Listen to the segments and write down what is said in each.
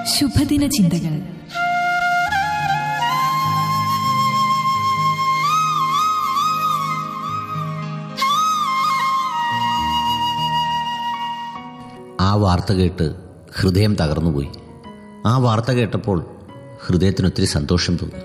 ശുഭദിന ചിന്തകൾ ആ വാർത്ത കേട്ട് ഹൃദയം തകർന്നുപോയി ആ വാർത്ത കേട്ടപ്പോൾ ഹൃദയത്തിന് ഒത്തിരി സന്തോഷം തോന്നി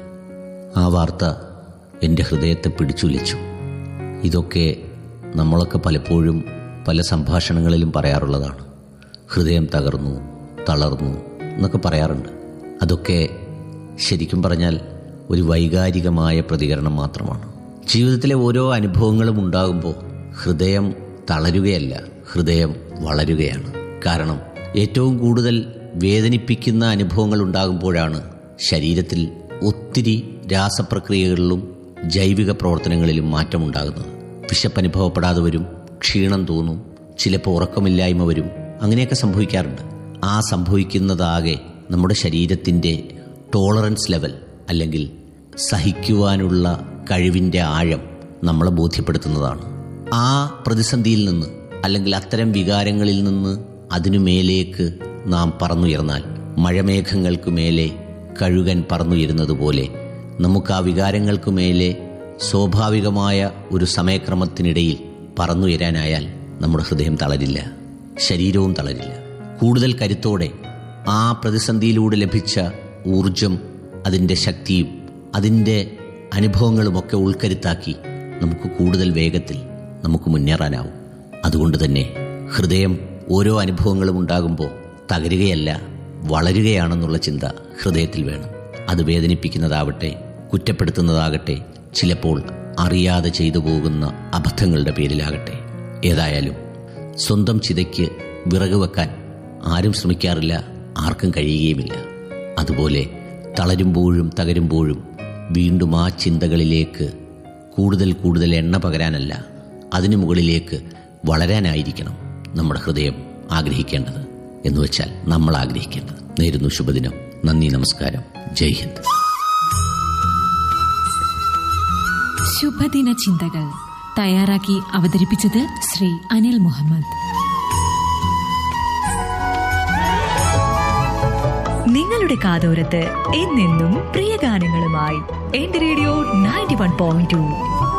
ആ വാർത്ത എൻ്റെ ഹൃദയത്തെ പിടിച്ചുലിച്ചു ഇതൊക്കെ നമ്മളൊക്കെ പലപ്പോഴും പല സംഭാഷണങ്ങളിലും പറയാറുള്ളതാണ് ഹൃദയം തകർന്നു തളർന്നു എന്നൊക്കെ പറയാറുണ്ട് അതൊക്കെ ശരിക്കും പറഞ്ഞാൽ ഒരു വൈകാരികമായ പ്രതികരണം മാത്രമാണ് ജീവിതത്തിലെ ഓരോ അനുഭവങ്ങളും ഉണ്ടാകുമ്പോൾ ഹൃദയം തളരുകയല്ല ഹൃദയം വളരുകയാണ് കാരണം ഏറ്റവും കൂടുതൽ വേദനിപ്പിക്കുന്ന അനുഭവങ്ങൾ ഉണ്ടാകുമ്പോഴാണ് ശരീരത്തിൽ ഒത്തിരി രാസപ്രക്രിയകളിലും ജൈവിക പ്രവർത്തനങ്ങളിലും മാറ്റമുണ്ടാകുന്നത് വിശപ്പനുഭവപ്പെടാതെ വരും ക്ഷീണം തോന്നും ചിലപ്പോൾ ഉറക്കമില്ലായ്മ വരും അങ്ങനെയൊക്കെ സംഭവിക്കാറുണ്ട് ആ സംഭവിക്കുന്നതാകെ നമ്മുടെ ശരീരത്തിൻ്റെ ടോളറൻസ് ലെവൽ അല്ലെങ്കിൽ സഹിക്കുവാനുള്ള കഴിവിൻ്റെ ആഴം നമ്മളെ ബോധ്യപ്പെടുത്തുന്നതാണ് ആ പ്രതിസന്ധിയിൽ നിന്ന് അല്ലെങ്കിൽ അത്തരം വികാരങ്ങളിൽ നിന്ന് അതിനു മേലേക്ക് നാം പറന്നുയർന്നാൽ മഴമേഘങ്ങൾക്ക് മേലെ കഴുകൻ പറന്നുയരുന്നത് പോലെ നമുക്ക് ആ വികാരങ്ങൾക്ക് മേലെ സ്വാഭാവികമായ ഒരു സമയക്രമത്തിനിടയിൽ പറന്നുയരാനായാൽ നമ്മുടെ ഹൃദയം തളരില്ല ശരീരവും തളരില്ല കൂടുതൽ കരുത്തോടെ ആ പ്രതിസന്ധിയിലൂടെ ലഭിച്ച ഊർജം അതിൻ്റെ ശക്തിയും അതിൻ്റെ അനുഭവങ്ങളുമൊക്കെ ഉൾക്കരുത്താക്കി നമുക്ക് കൂടുതൽ വേഗത്തിൽ നമുക്ക് മുന്നേറാനാവും അതുകൊണ്ട് തന്നെ ഹൃദയം ഓരോ അനുഭവങ്ങളും ഉണ്ടാകുമ്പോൾ തകരുകയല്ല വളരുകയാണെന്നുള്ള ചിന്ത ഹൃദയത്തിൽ വേണം അത് വേദനിപ്പിക്കുന്നതാവട്ടെ കുറ്റപ്പെടുത്തുന്നതാകട്ടെ ചിലപ്പോൾ അറിയാതെ ചെയ്തു പോകുന്ന അബദ്ധങ്ങളുടെ പേരിലാകട്ടെ ഏതായാലും സ്വന്തം ചിതയ്ക്ക് വിറക് വെക്കാൻ ആരും ശ്രമിക്കാറില്ല ആർക്കും കഴിയുകയുമില്ല അതുപോലെ തളരുമ്പോഴും തകരുമ്പോഴും വീണ്ടും ആ ചിന്തകളിലേക്ക് കൂടുതൽ കൂടുതൽ എണ്ണ പകരാനല്ല അതിനു മുകളിലേക്ക് വളരാനായിരിക്കണം നമ്മുടെ ഹൃദയം ആഗ്രഹിക്കേണ്ടത് എന്ന് വെച്ചാൽ നമ്മൾ ആഗ്രഹിക്കേണ്ടത് നേരുന്നു ശുഭദിനം നന്ദി നമസ്കാരം ജയ് ഹിന്ദ് ശുഭദിന ചിന്തകൾ തയ്യാറാക്കി അവതരിപ്പിച്ചത് ശ്രീ അനിൽ മുഹമ്മദ് നിങ്ങളുടെ കാതോരത്ത് എന്നെന്നും പ്രിയ ഗാനങ്ങളുമായി എന്റെ radio ninety one point to